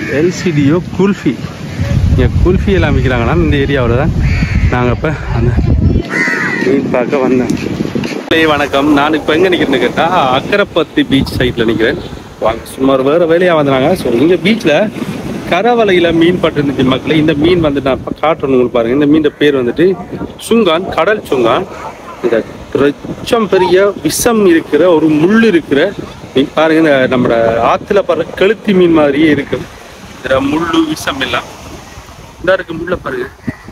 எல்சிடியோ குல்ஃபி இங்கே குல்ஃபி எல்லாம் விற்கிறாங்கன்னா இந்த ஏரியாவில் தான் நாங்கள் இப்போ அந்த மீன் பார்க்க வந்தோம் ஹே வணக்கம் நான் இப்போ எங்கே நிற்கிறேன்னு கேட்டால் அக்கரைப்பத்தி பீச் சைட்டில் நிற்கிறேன் வாங்க சுமார் வேறு வேலையாக வந்தாங்க ஸோ இங்கே பீச்சில் கரவலையில் மீன் பட்டு மக்கள் இந்த மீன் வந்து நான் இப்போ காட்டுறேன் உங்களுக்கு பாருங்கள் இந்த மீன் பேர் வந்துட்டு சுங்கான் கடல் சுங்கான் இந்த ரொச்சம் பெரிய விஷம் இருக்கிற ஒரு முள் இருக்கிற மீன் பாருங்க இந்த நம்ம ஆற்றுல பாருங்க கழுத்தி மீன் மாதிரியே இருக்கு இதுல முள்ளு விஷம் எல்லாம் இந்த இருக்கு முள்ள பாருங்க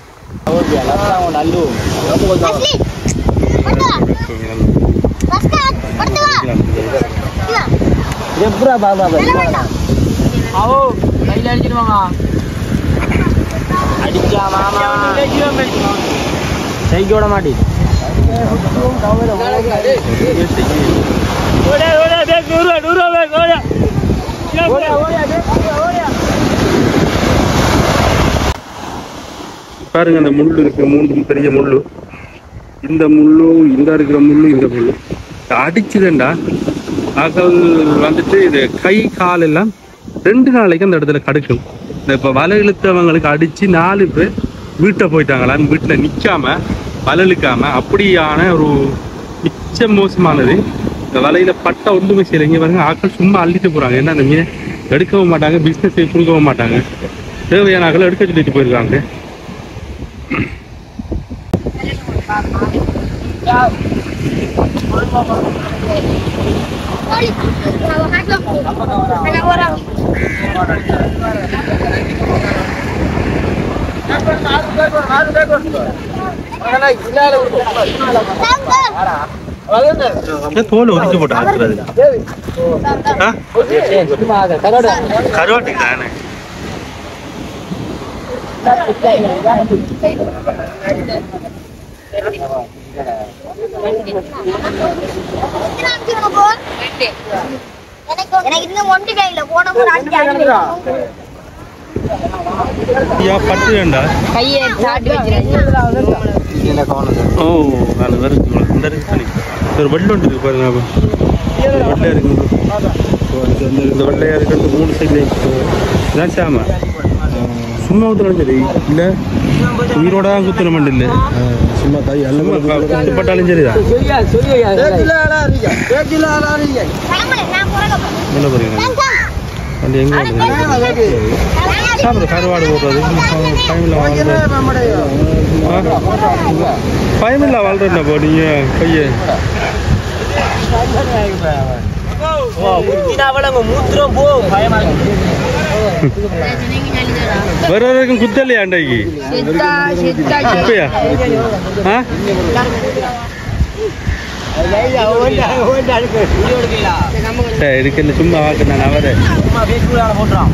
சைக்கோட மாட்டி பாருங்க அந்த முள்ளு இருக்கு மூன்று பெரிய முள்ளு இந்த முள்ளு இந்த இருக்கிற முள்ளு இந்த முள்ளு அடிச்சுதேன்டா அகல் வந்துட்டு இது கை கால் எல்லாம் ரெண்டு நாளைக்கு அந்த இடத்துல கடுக்கும் இந்த இப்ப வலை இழுத்தவங்களுக்கு அடிச்சு நாலு பேர் வீட்டை போயிட்டாங்களாம் வீட்டுல நிக்காம வலை இழுக்காம அப்படியான ஒரு மிச்ச மோசமானது இந்த வலையில பட்டை ஒன்றுமே செய்யல இங்க பாருங்க ஆட்கள் சும்மா அள்ளிட்டு போறாங்க ஏன்னா அந்த மீனை எடுக்கவும் மாட்டாங்க பிசினஸ் கொடுக்கவும் மாட்டாங்க தேவையான ஆட்களை எடுக்க சொல்லிட்டு போயிருக்காங்க ஏன் தோலை உரிச்சு போட்டு ஆக்குறது கருவாட்டுக்கு தானே எனக்கு இன்னும் ஒண்டி கையில போன ஒரு அஞ்சு அஞ்சு ஐயா பட்டு வேண்டா கையை சாட்டி வச்சிருக்கேன் ஓ நான் வேறு இந்த இருக்கு தண்ணி ஒரு வெள்ளை ஒன்று இருக்கு பாருங்க அப்ப. ஒரு வெள்ளை இருக்கு So, அதுக்கு வந்து இந்த வெள்ளையா இருக்கிறது மூணு சைட்லேயும் இதான் சாம சும்மா ஊற்றணும் சரி இல்லை உயிரோட தான் குத்தணும் மட்டும் இல்லை சும்மா கை சும்மா குத்துப்பட்டாலும் சரிதான் நான் போறேன் என்ன போறீங்க அது எங்கே வருது சாப்பிட்ற கருவாடு போடுறது டைமில் வாழ்றது பயமில்ல வாழ்றேன் இப்போ நீங்கள் கையை மூத்திரம் போகும் பயமா வேற வரைக்கும் குத்தலையா அண்டைக்கு இப்பயா ஆ சரி இருக்குல்ல சும்மா வாக்கு நான் அவரை போட்டுறான்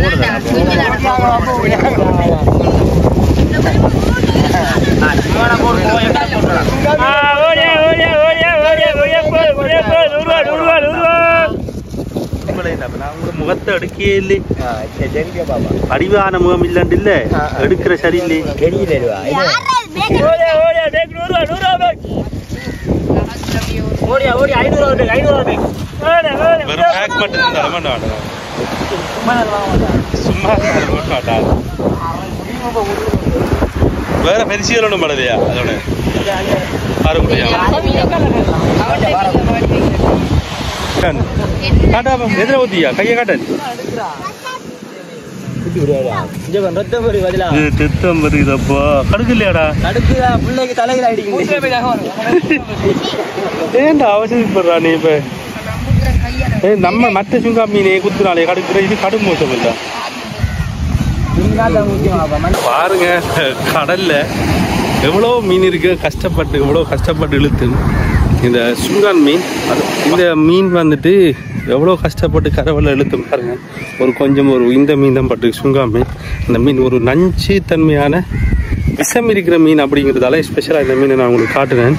நான் உங்க முகத்தை எடுக்கவே இல்லை அடிவான முகம் இல்லைன்னு இல்லை எடுக்கிற சரியில்லை ஓடியா ஓடி ஐநூறு ரூபா ஐநூறு வெறும் பேக் மட்டும் இருந்தாலும் வேண்டாம் சும்மா இருந்தாலும் வேண்டாம் வேற பெருசிகள் ஒன்றும் படலையா அதோட பாரு முடியா காட்டா எதிர ஊத்தியா கையை காட்டன் ரத்தம் வருது பதிலா இது திட்டம் வருதப்போ கடுக்கு இல்லையாடா நடுக்குதா பிள்ளைக்கு தலையில அடிக்குது ஏன்டா அவசரப்படுறா நீ இப்ப ஏய் நம்ம மற்ற சுங்கா மீனே குத்துனாலே கடுக்குற இது கடும் மோசம் இல்ல பாருங்க கடல்ல எவ்வளோ மீன் இருக்கு கஷ்டப்பட்டு எவ்வளோ கஷ்டப்பட்டு இழுத்து இந்த சுங்கான் மீன் அது இந்த மீன் வந்துட்டு எவ்வளோ கஷ்டப்பட்டு கரவலை இழுத்து பாருங்க ஒரு கொஞ்சம் ஒரு இந்த மீன் தான் பட்டு சுங்கா மீன் இந்த மீன் ஒரு நஞ்சு தன்மையான விஷம் இருக்கிற மீன் அப்படிங்கிறதால ஸ்பெஷலாக இந்த மீனை நான் உங்களுக்கு காட்டுறேன்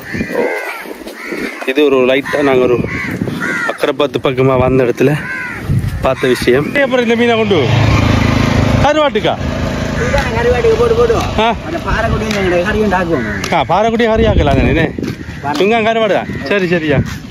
இது ஒரு லைட்டாக நாங்கள் ஒரு அக்கறை பத்து பக்கமாக வந்த இடத்துல பார்த்த விஷயம் அப்புறம் இந்த மீனை கொண்டு கருவாட்டுக்கா கருவாட்டுக்கு போட்டு போடுவோம் ஆ அந்த பாறை கொண்டு கறியும் டாக்குவோம் ஆ பாறைக்குடி ஹரியாக்கலாம் தானே சுங்கம் கருவாடு தான் சரி சரியா